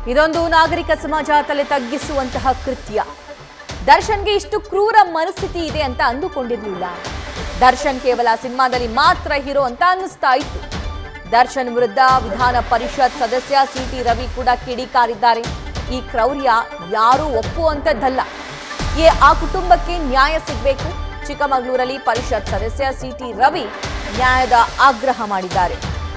ಇದೊಂದು ನಾಗರಿಕ ಸಮಾಜ ತಲೆ ತಗ್ಗಿಸುವಂತಹ ಕೃತ್ಯ ದರ್ಶನ್ಗೆ ಇಷ್ಟು ಕ್ರೂರ ಮನಸ್ಥಿತಿ ಇದೆ ಅಂತ ಅಂದುಕೊಂಡಿರ್ಲಿಲ್ಲ ದರ್ಶನ್ ಕೇವಲ ಸಿನಿಮಾದಲ್ಲಿ ಮಾತ್ರ ಹೀರೋ ಅಂತ ಅನ್ನಿಸ್ತಾ ಇತ್ತು ದರ್ಶನ್ ವಿರುದ್ಧ ವಿಧಾನ ಪರಿಷತ್ ಸದಸ್ಯ ಸಿಟಿ ರವಿ ಕೂಡ ಕಿಡಿಕಾರಿದ್ದಾರೆ ಈ ಕ್ರೌರ್ಯ ಯಾರೂ ಒಪ್ಪುವಂಥದ್ದಲ್ಲ ಏ ಆ ಕುಟುಂಬಕ್ಕೆ ನ್ಯಾಯ ಸಿಗಬೇಕು ಚಿಕ್ಕಮಗಳೂರಲ್ಲಿ ಪರಿಷತ್ ಸದಸ್ಯ ಸಿಟಿ ರವಿ ನ್ಯಾಯದ ಆಗ್ರಹ ಮಾಡಿದ್ದಾರೆ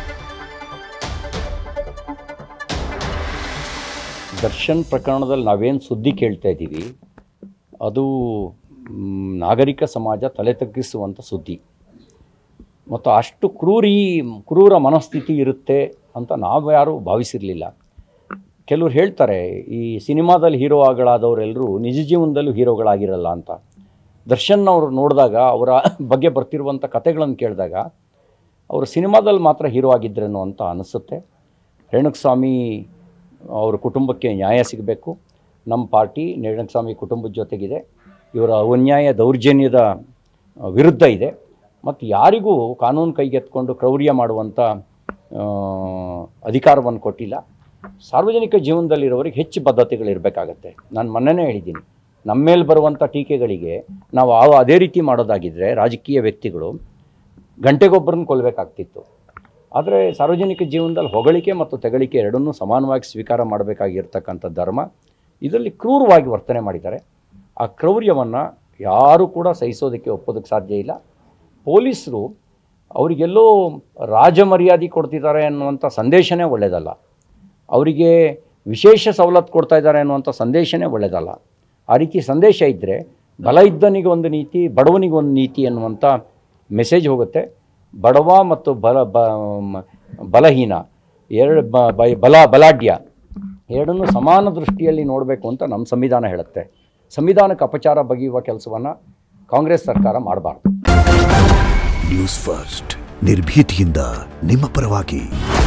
ದರ್ಶನ್ ಪ್ರಕರಣದಲ್ಲಿ ನಾವೇನು ಸುದ್ದಿ ಕೇಳ್ತಾ ಇದ್ದೀವಿ ಅದು ಮ್, ನಾಗರಿಕ ಸಮಾಜ ತಲೆ ತಗ್ಗಿಸುವಂಥ ಸುದ್ದಿ ಮತ್ತು ಅಷ್ಟು ಕ್ರೂರಿ ಕ್ರೂರ ಮನಸ್ಥಿತಿ ಇರುತ್ತೆ ಅಂತ ನಾವು ಯಾರೂ ಭಾವಿಸಿರಲಿಲ್ಲ ಕೆಲವ್ರು ಹೇಳ್ತಾರೆ ಈ ಸಿನಿಮಾದಲ್ಲಿ ಹೀರೋ ಆಗಲಾದವರೆಲ್ಲರೂ ನಿಜ ಜೀವನದಲ್ಲೂ ಹೀರೋಗಳಾಗಿರಲ್ಲ ಅಂತ ದರ್ಶನ್ ಅವರು ನೋಡಿದಾಗ ಅವರ ಬಗ್ಗೆ ಬರ್ತಿರುವಂಥ ಕಥೆಗಳನ್ನು ಕೇಳಿದಾಗ ಅವರು ಸಿನಿಮಾದಲ್ಲಿ ಮಾತ್ರ ಹೀರೋ ಆಗಿದ್ರೇನೋ ಅಂತ ಅನಿಸುತ್ತೆ ರೇಣುಕಸ್ವಾಮಿ ಅವ್ರ ಕುಟುಂಬಕ್ಕೆ ನ್ಯಾಯ ಸಿಗಬೇಕು ನಮ್ಮ ಪಾರ್ಟಿ ರೇಣುಕಸ್ವಾಮಿ ಕುಟುಂಬದ ಜೊತೆಗಿದೆ ಇವರ ಅನ್ಯಾಯ ದೌರ್ಜನ್ಯದ ಆ, ವಿರುದ್ಧ ಇದೆ ಮತ್ತು ಯಾರಿಗೂ ಕಾನೂನು ಕೈಗೆತ್ಕೊಂಡು ಕ್ರೌರ್ಯ ಮಾಡುವಂಥ ಆ, ಅಧಿಕಾರವನ್ನು ಕೊಟ್ಟಿಲ್ಲ ಸಾರ್ವಜನಿಕ ಜೀವನದಲ್ಲಿರೋರಿಗೆ ಹೆಚ್ಚು ಬದ್ಧತೆಗಳಿರಬೇಕಾಗತ್ತೆ ನಾನು ಮೊನ್ನೆನೇ ಹೇಳಿದ್ದೀನಿ ನಮ್ಮ ಮೇಲೆ ಬರುವಂಥ ಟೀಕೆಗಳಿಗೆ ನಾವು ಆ ಅದೇ ರೀತಿ ಮಾಡೋದಾಗಿದ್ದರೆ ರಾಜಕೀಯ ವ್ಯಕ್ತಿಗಳು ಗಂಟೆಗೊಬ್ಬರನ್ನ ಕೊಲ್ಲಬೇಕಾಗ್ತಿತ್ತು ಆದರೆ ಸಾರ್ವಜನಿಕ ಜೀವನದಲ್ಲಿ ಹೊಗಳಿಕೆ ಮತ್ತು ತೆಗಳಿಕೆ ಎರಡನ್ನೂ ಸಮಾನವಾಗಿ ಸ್ವೀಕಾರ ಮಾಡಬೇಕಾಗಿರ್ತಕ್ಕಂಥ ಧರ್ಮ ಇದರಲ್ಲಿ ಕ್ರೂರವಾಗಿ ವರ್ತನೆ ಮಾಡಿದ್ದಾರೆ ಆ ಕ್ರೌರ್ಯವನ್ನು ಯಾರೂ ಕೂಡ ಸಹಿಸೋದಕ್ಕೆ ಒಪ್ಪೋದಕ್ಕೆ ಸಾಧ್ಯ ಇಲ್ಲ ಪೊಲೀಸರು ಅವರಿಗೆಲ್ಲೋ ರಾಜ ಮರ್ಯಾದೆ ಕೊಡ್ತಿದ್ದಾರೆ ಅನ್ನುವಂಥ ಸಂದೇಶನೇ ಒಳ್ಳೆಯದಲ್ಲ ಅವರಿಗೆ ವಿಶೇಷ ಸವಲತ್ತು ಕೊಡ್ತಾ ಇದ್ದಾರೆ ಅನ್ನುವಂಥ ಸಂದೇಶನೇ ಒಳ್ಳೆಯದಲ್ಲ ಆ ರೀತಿ ಸಂದೇಶ ಇದ್ದರೆ ಬಲ ಇದ್ದನಿಗೆ ಒಂದು ನೀತಿ ಬಡವನಿಗೆ ಒಂದು ನೀತಿ ಅನ್ನುವಂಥ ಮೆಸೇಜ್ ಹೋಗುತ್ತೆ ಬಡವ ಮತ್ತು ಬಲ ಬ ಮ- ಬಲಹೀನ ಎರಡು ಬ ಬ- ಬಲ ಬಲಾಢ್ಯ ಎರಡನ್ನೂ ಸಮಾನ ದೃಷ್ಟಿಯಲ್ಲಿ ನೋಡಬೇಕು ಅಂತ ನಮ್ಮ ಸಂವಿಧಾನ ಹೇಳುತ್ತೆ ಸಂವಿಧಾನಕ್ಕೆ ಅಪಚಾರ ಬಗೆಯುವ ಕೆಲಸವನ್ನು ಕಾಂಗ್ರೆಸ್ ಸರ್ಕಾರ ಮಾಡಬಾರ್ದು ನ್ಯೂಸ್ ಫಸ್ಟ್ ನಿರ್ಭೀತಿಯಿಂದ ನಿಮ್ಮ ಪರವಾಗಿ